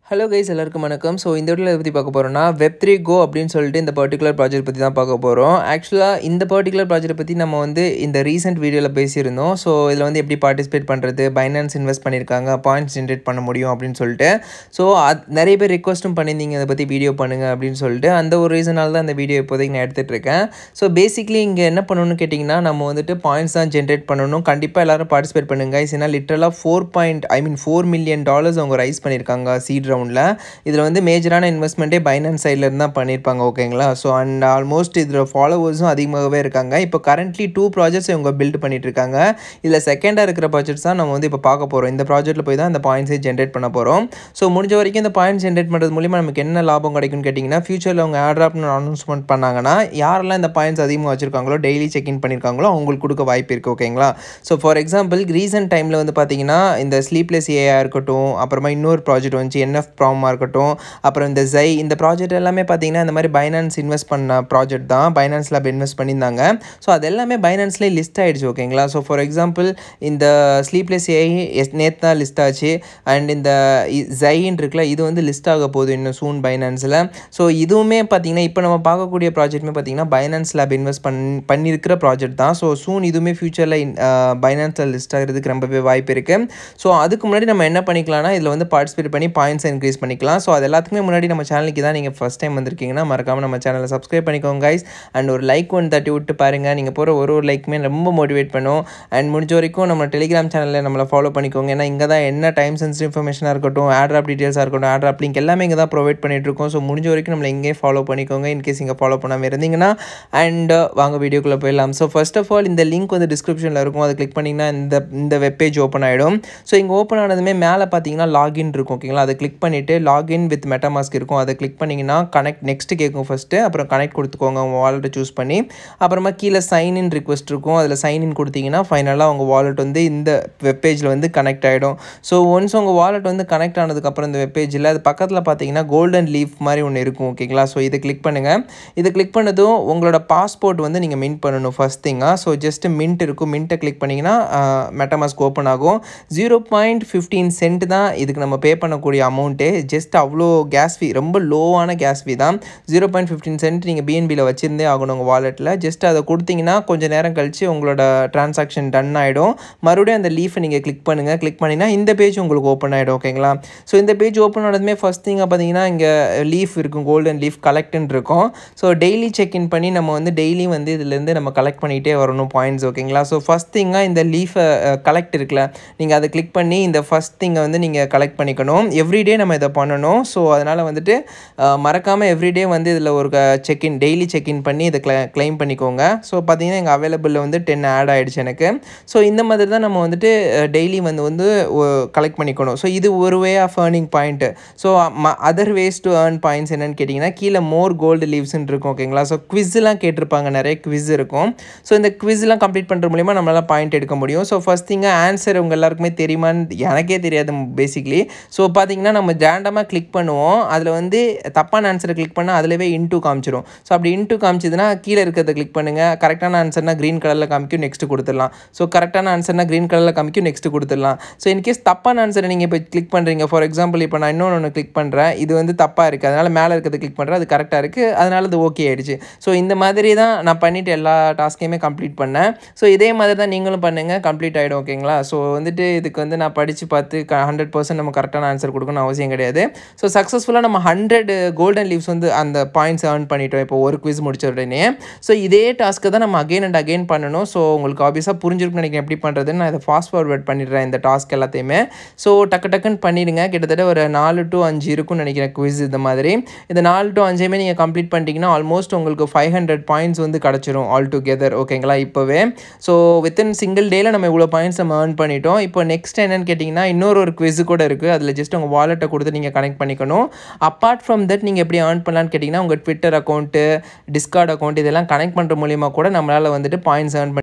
hello guys எல்லாருக்கும் வணக்கம் so இந்த வீடியோவில் பற்றி பார்க்க போகிறோம்னா வெப் த்ரீ கோ அப்படின்னு சொல்லிட்டு இந்த பர்டிகுலர் ப்ராஜெக்ட் பற்றி தான் பார்க்க போகிறோம் ஆக்சுவலாக இந்த பர்டிகுலர் ப்ராஜெக்ட் பற்றி நம்ம வந்து இந்த ரீசெண்ட் வீடியோவில் பேசியிருந்தோம் ஸோ இதில் வந்து எப்படி பார்ட்டிசிபேட் பண்ணுறது பைனான்ஸ் இன்வெஸ்ட் பண்ணியிருக்காங்க பாயிண்ட்ஸ் ஜென்ரேட் பண்ண முடியும் அப்படின்னு சொல்லிட்டு ஸோ அது நிறைய பேர் ரிக்வஸ்ட்டும் பண்ணியிருந்தீங்க அதை பற்றி வீடியோ பண்ணுங்கள் அப்படின்னு சொல்லிட்டு அந்த ஒரு ரீசனால் தான் அந்த வீடியோ இப்போதைக்கு நான் எடுத்துகிட்டு இருக்கேன் ஸோ பேசிக்லி இங்கே என்ன பண்ணணும்னு கேட்டிங்கன்னா நம்ம வந்துட்டு பாயிண்ட்ஸ் தான் ஜென்ரேட் பண்ணணும் கண்டிப்பாக எல்லாரும் பார்ட்டிசிபேட் பண்ணுங்க ஏன்னா லிட்டரலாக four point I mean four million dollars அவங்க ரைஸ் பண்ணியிருக்காங்க சீட் ரவுண்டில் இதில் வந்து மேஜரான இன்வெஸ்ட்மெண்ட்டே பைனான்ஸ் சைட்லேருந்து தான் பண்ணியிருப்பாங்க ஓகேங்களா ஸோ அண்ட் ஆல்மோஸ்ட் இதில் ஃபாலோவர்ஸும் அதிகமாகவே இருக்காங்க இப்போ கரண்ட்லி டூ ப்ராஜெக்ட்ஸ் இவங்க பில்ட் பண்ணிட்டு இருக்காங்க இதில் செகண்டாக இருக்கிற ப்ராஜெக்ட்ஸ் தான் நம்ம வந்து இப்போ பார்க்க போகிறோம் இந்த ப்ராஜெக்ட்டில் போய் தான் இந்த பாயிண்ட்ஸை ஜென்ரேட் பண்ண போகிறோம் ஸோ முடிஞ்ச வரைக்கும் இந்த பாயிண்ட்ஸ் ஜென்ரேட் பண்ணுறது மூலிமா நமக்கு என்ன லாபம் கிடைக்கும்னு கேட்டிங்கன்னா ஃபியூச்சரில் அவங்க ஆட்ராப்னு அனௌன்ஸ்மெண்ட் பண்ணாங்கன்னா யாரெல்லாம் இந்த பாயிண்ட்ஸ் அதிகமாக வச்சிருக்காங்களோ டெய்லி செக்இன் பண்ணியிருக்காங்களோ அவங்களுக்கு கொடுக்க வாய்ப்பு இருக்குது ஓகேங்களா ஸோ ஃபார் எக்ஸாம்பிள் ரீசெண்ட் டைமில் வந்து பார்த்தீங்கன்னா இந்த ஸ்லீப்லெஸ் ஏஆ இருக்கட்டும் அப்புறமா இன்னொரு ப்ராஜெக்ட் வந்துச்சு என்எஃப் ப்ராமாக இருக்கட்டும் அப்புறம் இந்த ஜை இந்த ப்ராஜெக்ட் எல்லாமே பார்த்தீங்கன்னா இந்த மாதிரி பைனான்ஸ் இன்வெஸ்ட் பண்ண ப்ராஜெக்ட் தான் பைனான்ஸ் லேப் இன்வெஸ்ட் பண்ணியிருந்தாங்க ஸோ அது எல்லாமே பைனான்ஸ்லேயே லிஸ்ட் ஆகிடுச்சு ஓகேங்களா ஸோ ஃபார் எக்ஸாம்பிள் இந்த ஸ்லீப்லெஸ் ஏஐ எஸ் நேற்று தான் லிஸ்ட் ஆச்சு அண்ட் இந்த ஜைன் இருக்குல்ல இது வந்து லிஸ்ட் ஆக போகுது இன்னும் சூன் பைனான்ஸில் ஸோ இதுவுமே பார்த்தீங்கன்னா இப்போ நம்ம பார்க்கக்கூடிய ப்ராஜெக்ட்டுமே பார்த்தீங்கன்னா பைனான்ஸ் லேப் இன்வெஸ்ட் பண் பண்ணியிருக்கிற ப்ராஜெக்ட் தான் ஸோ சூன் இதுவுமே ஃபியூச்சரில் பைனான்ஸில் லிஸ்ட் ஆகிறதுக்கு ரொம்பவே வாய்ப்பு இருக்குது ஸோ அதுக்கு முன்னாடி நம்ம என்ன பண்ணிக்கலாம்னா இதில் வந்து பார்ட்டிசிபேட் பண்ணி பாயிண்ட்ஸ் இன்க்ரீஸ் பண்ணிக்கலாம் ஸோ அது எல்லாத்துக்குமே முன்னாடி நம்ம சேனலுக்கு தான் நீங்கள் ஃபஸ்ட் டைம் வந்திருக்கீங்கன்னா மறக்காமல் நம்ம சேனலை சப்ஸ்கிரைப் பண்ணிக்கோங்க கைஸ் அண்ட் ஒரு லைக் ஒன்று தட்டி விட்டு பாருங்கள் நீங்கள் போகிற ஒரு ஒரு லைக்குமே ரொம்ப மோட்டிவேட் பண்ணும் அண்ட் முடிஞ்ச வரைக்கும் நம்ம டெலிகிராம் சேனலில் நம்மளை ஃபாலோ பண்ணிக்கோங்க ஏன்னா இங்கே தான் என்ன டைம் சென்சிட்டிவ் இன்ஃபர்மேஷனாக இருக்கட்டும் ஆட்ராப் டீட்டெயில்ஸாக இருக்கட்டும் ஆட்ராப் லிங்க் எல்லாமே இங்கே தான் ப்ரொவைட் பண்ணிகிட்ருக்கோம் ஸோ முடிஞ்ச வரைக்கும் நம்மளை இங்கே ஃபாலோ பண்ணிக்கோங்க இன்கேஸ் இங்கே ஃபாலோ பண்ணாமல் இருந்தீங்கன்னா அண்ட் வாங்க வீடியோக்குள்ளே போயிடலாம் ஸோ ஃபர்ஸ்ட் ஆஃப் ஆல் இந்த லிங்க் வந்து டிஸ்கிரிப்ஷனில் இருக்கும் அதை கிளிக் பண்ணிங்கன்னா இந்த இந்த வெப்பேஜ் ஓப்பன் ஆகிடும் ஸோ இங்கே ஓப்பன் ஆனதுமே மேலே பார்த்தீங்கன்னா லாகின் இருக்கும் ஓகேங்களா அதை கிளிக் பண்ணிவிட்டு லாகின் வித் மெட்டாமாஸ்க் இருக்கும் அதை கிளிக் பண்ணிங்கன்னா கனெக்ட் நெக்ஸ்ட் கேட்கும் ஃபஸ்ட்டு அப்புறம் கனெக்ட் கொடுத்துக்கோங்க உங்கள் வாலெட்டை சூஸ் பண்ணி அப்புறமா கீழே சைன் இன் ரிக்வஸ்ட் இருக்கும் அதில் சைன் இன் கொடுத்தீங்கன்னா ஃபைனலாக உங்கள் வாலெட் வந்து இந்த வெப்பேஜில் வந்து கனெக்ட் ஆகிடும் ஸோ ஒன்ஸ் உங்கள் வாலெட் வந்து கனெக்ட் ஆனதுக்கப்புறம் இந்த வெப்பேஜில் அது பக்கத்தில் பார்த்தீங்கன்னா கோல்டன் லீஃப் மாதிரி ஒன்று இருக்கும் ஓகேங்களா ஸோ இதை கிளிக் பண்ணுங்கள் இதை கிளிக் பண்ணதும் உங்களோட பாஸ்போர்ட் வந்து நீங்கள் மின்ட் பண்ணணும் ஃபஸ்ட் திங்காக ஸோ ஜஸ்ட் மின்ட் இருக்கும் மின்ட்டை கிளிக் பண்ணிங்கன்னா மெட்டமாஸ்க் ஓப்பன் ஆகும் ஜீரோ பாயிண்ட் ஃபிஃப்டீன் சென்ட் தான் இதுக்கு நம்ம பே பண்ணக்கூடிய அமௌண்ட்டே ஜஸ்ட் அவ்வளோ கேஸ் ஃபீ ரொம்ப லோவான கேஸ் ஃபீ தான் ஜீரோ பாயிண்ட் ஃபிஃப்டீன் சென்ட் நீங்கள் பிஎன்பியில் வச்சுருந்தே ஆகணும் உங்கள் வாலெட்டில் ஜஸ்ட் அதை கொடுத்தீங்கன்னா கொஞ்சம் நேரம் கழித்து உங்களோட ட்ரான்சாக்ஷன் டன் ஆகிடும் மறுபடியும் அந்த லீஃபை நீங்கள் கிளிக் பண்ணுங்கள் கிளிக் பண்ணிங்கன்னா இந்த பேஜ் உங்களுக்கு ஓப்பன் ஆகிடும் ஓகேங்களா ஸோ இந்த பேஜ் ஓப்பன் ஆனதுமே ஃபஸ்ட் திங்காக பார்த்தீங்கன்னா இங்கே லீஃப் இருக்கும் கோல்டன் லீஃப் கலெக்ட்னு இருக்கும் ஸோ டெய்லி செக்இன் பண்ணி நம்ம வந்து டெய்லி வந்து இதுலேருந்து நம்ம கலெக்ட் பண்ணிகிட்டே வரணும் பாயிண்ட்ஸ் ஓகேங்களா ஸோ ஃபஸ்ட் திங்காக இந்த லீஃபை கலெக்ட் இருக்குல்ல நீங்கள் அதை கிளிக் பண்ணி இந்த ஃபஸ்ட் திங்கை வந்து நீங்கள் கலெக்ட் பண்ணிக்கணும் எவ்ரிடே நம்ம இதை பண்ணணும் ஸோ அதனால் வந்துட்டு மறக்காமல் எவ்ரிடே வந்து இதில் ஒரு செக்இன் டெய்லி செக்இன் பண்ணி இதை க்ள க்ளைம் பண்ணிக்கோங்க ஸோ பார்த்தீங்கன்னா எங்கள் அவைலபிளில் வந்து டென் ஆட் ஆகிடுச்சு எனக்கு ஸோ இந்த மாதிரி தான் நம்ம வந்துட்டு டெய்லி வந்து வந்து கலெக்ட் பண்ணிக்கணும் ஸோ இது ஒரு way of earning point so other ways to earn points என்னென்னு கேட்டிங்கன்னா கீழே மோர் கோல்டு லீவ்ஸ்ன்னு இருக்கும் ஓகேங்களா ஸோ குவிஸ்லாம் கேட்டிருப்பாங்க நிறைய குவிஸ் இருக்கும் ஸோ இந்த குவிஸ்லாம் கம்ப்ளீட் பண்ணுற மூலிமா நம்மளால் பாயிண்ட் எடுக்க முடியும் ஸோ ஃபஸ்ட் திங்காக ஆன்சர் உங்கள் எல்லாருக்குமே தெரியுமான்னு எனக்கே தெரியாது பேசிக்லி ஸோ பார்த்தீங்கன்னா நம்ம ரேண்டமாக கிளிக் பண்ணுவோம் அதில் வந்து தப்பான ஆன்சரை கிளிக் பண்ணால் அதிலவே இன்டூ காமிச்சிரும் ஸோ அப்படி இன்டூ காமிச்சதுன்னா கீழே இருக்கிறத கிளிக் பண்ணுங்கள் கரெக்டான ஆன்சர்னா க்ரீன் கலரில் காமிக்கும் நெக்ஸ்ட் கொடுத்துடலாம் ஸோ கரெக்டான ஆன்சர்னா க்ரீன் கலரில் காமிக்கும் நெக்ஸ்ட் கொடுத்துடலாம் ஸோ இன்கேஸ் தப்பான ஆன்சரை நீங்கள் இப்போ கிளிக் பண்ணுறீங்க ஃபார் எக்ஸாம்பிள் இப்போ நான் இன்னொன்று ஒன்று கிளிக் பண்ணுறேன் இது வந்து தப்பாக இருக்குது அதனால் மேலே இருக்கிறத கிளிக் பண்ணுறேன் அது கரெக்டாக இருக்குது அதனால் அது ஓகே ஆகிடுச்சு ஸோ இந்த மாதிரி தான் நான் பண்ணிவிட்டு எல்லா டாஸ்க்கையுமே கம்ப்ளீட் பண்ணேன் ஸோ இதே மாதிரி தான் நீங்களும் பண்ணுங்கள் கம்ப்ளீட் ஆகிடும் ஓகேங்களா ஸோ வந்துட்டு இதுக்கு வந்து நான் படித்து பார்த்து ஹண்ட்ரட் பர்சன்ட் நம்ம கரெக்டான ஆன்சர் கொடுக்கணும் அவசியம் கிடையாது ஸோ சக்ஸஸ்ஃபுல்லாக நம்ம ஹண்ட்ரட் கோல்டன் லீவ்ஸ் வந்து அந்த பாயிண்ட்ஸ் ஏர்ன் பண்ணிட்டோம் இப்போ ஒரு குவிஸ் முடிச்ச உடனே ஸோ இதே டாஸ்க்கு தான் நம்ம அகைன் அண்ட் அகைன் பண்ணணும் ஸோ உங்களுக்கு ஆப்வியஸாக புரிஞ்சிருக்குன்னு நினைக்கிறேன் எப்படி பண்ணுறதுன்னு நான் இதை ஃபாஸ்ட் ஃபார்வர்ட் பண்ணிடுறேன் இந்த டாஸ்க் எல்லாத்தையுமே ஸோ டக்கு டக்குன்னு பண்ணிடுங்க கிட்டத்தட்ட ஒரு நாலு டு அஞ்சு இருக்கும்னு நினைக்கிறேன் குவிஸ் இந்த மாதிரி இந்த நாலு டு அஞ்சையுமே நீங்கள் கம்ப்ளீட் பண்ணிட்டீங்கன்னா ஆல்மோஸ்ட் உங்களுக்கு ஃபைவ் ஹண்ட்ரட் பாயிண்ட்ஸ் வந்து கிடச்சிரும் ஆல் டுகெதர் ஓகேங்களா இப்போவே ஸோ வித்தின் சிங்கிள் டேயில் நம்ம இவ்வளோ பாயிண்ட்ஸ் நம்ம ஏர்ன் பண்ணிட்டோம் இப்போ நெக்ஸ்ட் என்னன்னு கேட்டிங்கன்னா இன்னொரு ஒரு குவிஸ் கூட இருக்குது அதில் ஜஸ்ட் உங்கள் வாலெட்டை கொடுத்து நீங்கள் கனெக்ட் பண்ணிக்கணும் அப்பார்ட் ஃப்ரம் தட் நீங்கள் எப்படி ஏர்ன் பண்ணலான்னு கேட்டிங்கன்னா உங்கள் ட்விட்டர் அக்கௌண்ட்டு டிஸ்கார்ட் அக்கௌண்ட் இதெல்லாம் கனெக்ட் பண்ணுற மூலியமாக கூட நம்மளால் வந்துட்டு பாயிண்ட்ஸ் ஏர்ன் பண்ணி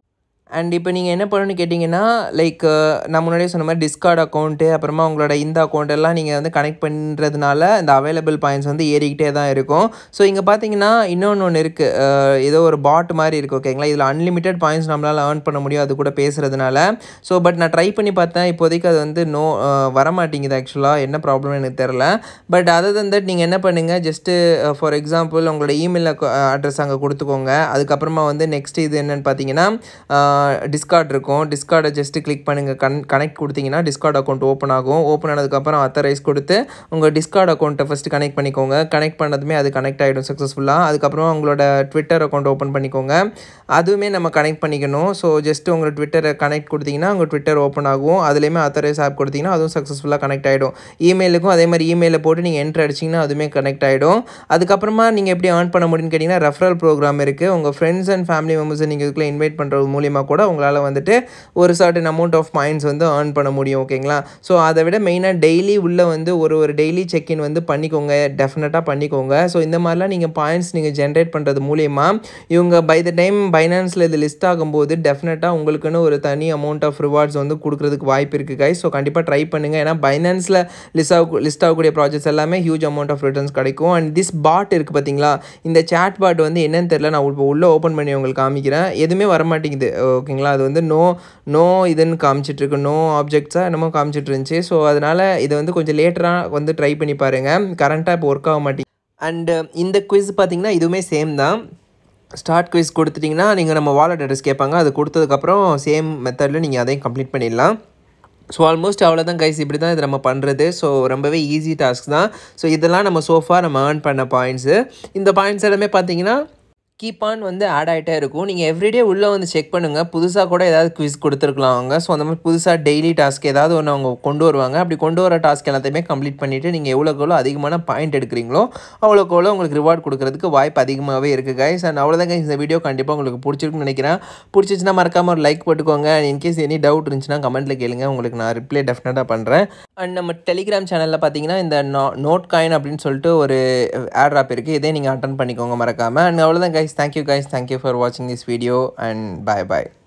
அண்ட் இப்போ நீங்கள் என்ன பண்ணணும்னு கேட்டிங்கன்னா லைக் நான் முன்னாடியே சொன்ன மாதிரி டிஸ்கார்ட் அக்கௌண்ட்டு அப்புறமா உங்களோட இந்த அக்கௌண்ட் எல்லாம் நீங்கள் வந்து கனெக்ட் பண்ணுறதுனால இந்த அவைலபிள் பாயிண்ட்ஸ் வந்து ஏறிக்கிட்டே தான் இருக்கும் ஸோ இங்கே பார்த்தீங்கன்னா இன்னொன்று ஒன்று இருக்குது ஏதோ ஒரு பாட் மாதிரி இருக்குது ஓகேங்களா இதில் அன்லிமிட்டெட் பாயிண்ட்ஸ் நம்மளால் ஏர்ன் பண்ண முடியும் அது கூட பேசுகிறதுனால ஸோ பட் நான் ட்ரை பண்ணி பார்த்தேன் இப்போதைக்கு அது வந்து நோ வர மாட்டேங்குது ஆக்சுவலாக என்ன ப்ராப்ளம் எனக்கு தெரில பட் அதர் தன் தட் நீங்கள் என்ன பண்ணுங்கள் ஜஸ்ட்டு ஃபார் எக்ஸாம்பிள் உங்களோட இமெயில் அட்ரஸ் அங்கே கொடுத்துக்கோங்க அதுக்கப்புறமா வந்து நெக்ஸ்ட் இது என்னென்னு பார்த்தீங்கன்னா டிஸ்கார்ட் இருக்கும் டிஸ்கார்டை ஜஸ்ட்டு கிளிக் பண்ணுங்கள் கன் கனெக்ட் கொடுத்தீங்கன்னா டிஸ்கார்ட் அக்கௌண்ட் ஓப்பன் ஆகும் ஓப்பன் ஆனதுக்கப்புறம் அத்தரைஸ் கொடுத்து உங்கள் டிஸ்கார்ட் அக்கௌண்ட்டை ஃபஸ்ட்டு கனெக்ட் பண்ணிக்கோங்க கனெக்ட் பண்ணதுமே அது கனெக்ட் ஆகிடும் சக்ஸஸ்ஃபுல்லாக அதுக்கப்புறம் உங்களோட ட்விட்டர் அக்கௌண்ட் ஓப்பன் பண்ணிக்கோங்க அதுவுமே நம்ம கனெக்ட் பண்ணிக்கணும் ஸோ ஜஸ்ட்டு உங்களோட ட்விட்டரை கனெக்ட் கொடுத்தீங்கன்னா உங்கள் ட்விட்டர் ஓப்பன் ஆகும் அதுலேயுமே அத்தரைஸ் ஆப் கொடுத்தீங்கன்னா அதுவும் சக்ஸஸ்ஃபுல்லாக கனெக்ட் ஆகிடும் இமெயிலுக்கும் அதே மாதிரி இமெயிலை போட்டு நீங்கள் என்ட்ரு அடிச்சிங்கன்னா அதுவுமே கனெக்ட் ஆகிடும் அதுக்கப்புறமா நீங்கள் எப்படி ஏர்ன் பண்ண முடியும்னு கேட்டிங்கன்னா ரெஃபரல் ப்ரோக்ராம் இருக்குது உங்கள் ஃப்ரெண்ட்ஸ் அண்ட் ஃபேமிலி மெம்பர்ஸை நீங்கள் இதுக்குள்ளே இன்வைட் பண்ணுறது மூலியமாக கூட உங்களால் வந்துட்டு ஒரு சர்டன் அமௌண்ட் ஆஃப் பாயிண்ட்ஸ் வந்து ஏர்ன் பண்ண முடியும் ஓகேங்களா ஸோ அதை விட மெயினாக டெய்லி உள்ளே வந்து ஒரு ஒரு டெய்லி செக்இன் வந்து பண்ணிக்கோங்க டெஃபினட்டாக பண்ணிக்கோங்க ஸோ இந்த மாதிரிலாம் நீங்கள் பாயிண்ட்ஸ் நீங்கள் ஜென்ரேட் பண்ணுறது மூலியமாக இவங்க பை த டைம் பைனான்ஸில் இது லிஸ்ட் ஆகும்போது டெஃபினட்டாக உங்களுக்குன்னு ஒரு தனி அமௌண்ட் ஆஃப் ரிவார்ட்ஸ் வந்து கொடுக்குறதுக்கு வாய்ப்பு இருக்குது கைஸ் ஸோ கண்டிப்பாக ட்ரை பண்ணுங்கள் ஏன்னா பைனான்ஸில் லிஸ்ட் ஆக லிஸ்ட் ஆகக்கூடிய ப்ராஜெக்ட்ஸ் எல்லாமே ஹியூஜ் அமௌண்ட் ஆஃப் ரிட்டர்ன்ஸ் கிடைக்கும் அண்ட் திஸ் பாட் இருக்குது பார்த்தீங்களா இந்த சேட் பாட் வந்து என்னன்னு தெரில நான் இப்போ உள்ளே ஓப்பன் பண்ணி உங்களுக்கு காமிக்கிறேன் எதுவுமே வர மாட்டேங்குது ஓகேங்களா அது வந்து நோ நோ இதுன்னு காமிச்சிட்ருக்கு நோ ஆப்ஜெக்ட்ஸாக என்னமோ காமிச்சிட்டு இருந்துச்சு ஸோ அதனால் இதை வந்து கொஞ்சம் லேட்டராக வந்து ட்ரை பண்ணி பாருங்கள் கரண்ட்டாக இப்போ ஒர்க் ஆக மாட்டேங்குது அண்டு இந்த குவிஸ் பார்த்தீங்கன்னா இதுவுமே சேம் தான் ஸ்டார்ட் குவிஸ் கொடுத்துட்டிங்கன்னா நீங்கள் நம்ம வாலெட் அட்ரஸ் கேட்பாங்க அது கொடுத்ததுக்கப்புறம் சேம் மெத்தடில் நீங்கள் அதையும் கம்ப்ளீட் பண்ணிடலாம் ஸோ ஆல்மோஸ்ட் அவ்வளோதான் கைஸ் இப்படி தான் இது நம்ம பண்ணுறது ஸோ ரொம்பவே ஈஸி டாஸ்க் தான் ஸோ இதெல்லாம் நம்ம சோஃபா நம்ம ஏர்ன் பண்ண பாயிண்ட்ஸு இந்த பாயிண்ட்ஸ் எல்லாமே பார்த்தீங்கன்னா கீப் ஆன் வந்து ஆட் ஆகிட்டே இருக்கும் நீங்கள் எவ்ரிடே உள்ளே வந்து செக் பண்ணுங்கள் புதுசாக கூட ஏதாவது குவிஸ் கொடுத்துருக்கலாம் அவங்க ஸோ அந்த மாதிரி புதுசாக டெய்லி டாஸ்க் ஏதாவது ஒன்று அவங்க கொண்டு வருவாங்க அப்படி கொண்டு வர டாஸ்க் எல்லாத்தையுமே கம்ப்ளீட் பண்ணிவிட்டு நீங்கள் எவ்வளோக்கு எவ்வளோ அதிகமான பாயிண்ட் எடுக்கிறீங்களோ அவ்வளோக்கு எவ்வளோ உங்களுக்கு ரிவார்ட் கொடுக்கறதுக்கு வாய்ப்பு அதிகமாகவே இருக்குது கைஸ் அண்ட் அவ்வளோதான் guys இந்த வீடியோ கண்டிப்பாக உங்களுக்கு பிடிச்சிருக்குன்னு நினைக்கிறேன் பிடிச்சிச்சுன்னா மறக்காமல் ஒரு லைக் போட்டுக்கோங்க இன்கேஸ் எனி டவுட் இருந்துச்சுன்னா கமெண்ட்டில் கேளுங்க உங்களுக்கு நான் ரிப்ளை டெஃபினட்டாக பண்ணுறேன் அண்ட் நம்ம டெலிகிராம் சேனலில் பார்த்தீங்கன்னா இந்த நோ நோட் காயின் அப்படின்னு சொல்லிட்டு ஒரு ஆட் ஆப் இருக்குது இதே நீங்கள் அட்டன் பண்ணிக்கோங்க மறக்காமல் அண்ட் அவ்வளோதான் guys thank you guys thank you for வாட்சிங் this video and bye bye